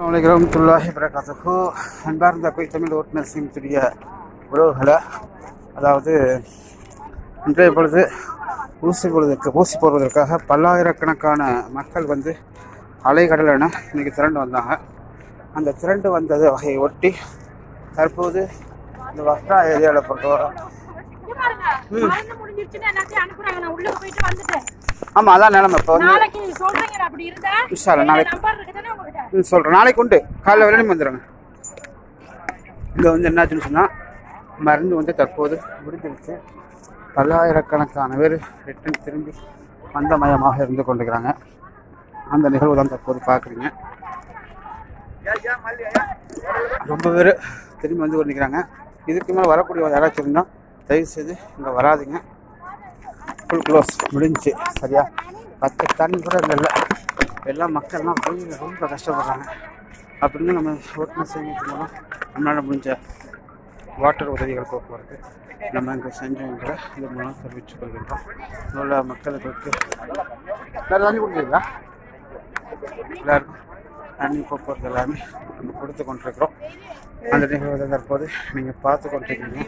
வலைக்கம் வரமத்துல்லாஹி வரகாத்துஹு அன்பார்ந்த கொய் தமிழ் ஓட்டுநர் சீமத்துடைய உறவுகளை அதாவது இன்றைய பொழுது ஊசி பொழுதுக்கு ஊசி போடுவதற்காக பல்லாயிரக்கணக்கான மக்கள் வந்து அலைகடல் என இன்னைக்கு திரண்டு வந்தாங்க அந்த திரண்டு வந்தது வகையை ஒட்டி தற்போது இந்த வஸ்ட்ரா ஏரியாவில் பொறுத்தவரை இங்க பாருங்க, மருந்து முடிஞ்சிருச்சுன்னு எல்லாத்தையும் அனுப்புறாங்க. நான் உள்ள போயிட்டு வந்துட்டேன். ஆமாம் அதான் நிலைமை இப்போ வந்து நாளைக்கு சொல்றீங்க அப்படி இருந்தா இன்ஷா அல்லாஹ், என் நாளைக்கு நம்பர் இருக்குதானே உங்ககிட்ட ம் சொல்கிறேன் நாளைக்கு உண்டு காலைல வேலையும் வந்துடுங்க இங்கே வந்து என்னாச்சுன்னு சொன்னால் மருந்து வந்து தற்போது முடிஞ்சிருச்சு பல்லாயிரக்கணக்கான பேர் ரிட்டன் திரும்பி மந்தமயமாக இருந்து கொண்டிருக்கிறாங்க அந்த நிகழ்வு தான் தற்போது பார்க்குறீங்க ரொம்ப பேர் திரும்பி வந்து கொண்டிருக்கிறாங்க இதுக்கு மேலே வரக்கூடிய யாராச்சும் இருந்தால் தயவு செய்து இங்கே வராதீங்க ஃபுல் க்ளோஸ் முடிஞ்சுச்சு சரியா பத்து தண்ணி கூட இல்லை இல்லை எல்லா மக்கள்லாம் போய் ரொம்ப கஷ்டப்படுறாங்க அப்படின்னு நம்ம ஓட்டுநர் சேமிப்பு மூலம் நம்மளால் முடிஞ்ச வாட்டர் உதவிகள் போக்குவரத்து நம்ம இங்கே செஞ்சோங்கிற இது மூலம் தெரிவித்துக் கொள்கின்றோம் உள்ள மக்களுக்கு வேறு தண்ணி கொடுக்குறீங்களா எல்லாருக்கும் தண்ணி போக்குவரத்து எல்லாமே நம்ம கொடுத்து கொண்டிருக்கிறோம் அந்த நிகழ்வு தற்போது நீங்கள் பார்த்து கொண்டிருக்கீங்க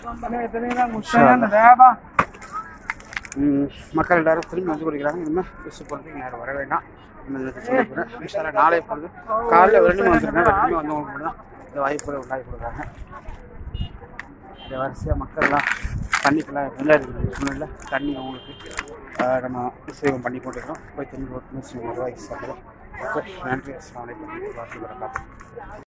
ம், மக்கள் எல்லாரும் திரும்பி வந்து கொடுக்குறாங்க இனிமேல் யூஸ் பண்ணுறது யாரும் வர வேண்டாம் நம்ம இதுக்கு சொல்ல போகிறேன் இன்ஷால்லா நாளை பொழுது காலைல வெள்ளமே வந்துருங்க வெள்ளமே வந்தவங்களுக்கு மட்டும் தான் இந்த வாய்ப்புகளை உண்டாக்கி கொடுக்குறாங்க இந்த வரிசையாக மக்கள்லாம் தண்ணிக்கெல்லாம் விளையாடி சூழ்நிலை தண்ணி அவங்களுக்கு ஆஹ், நம்ம சேவம் பண்ணி கொண்டிருக்கிறோம் போய் தண்ணி ஓட்டு வருவாய் சாப்பிடுறோம் ஓகே நன்றி அஸ்லாம் வலைக்கம் வரகாத்து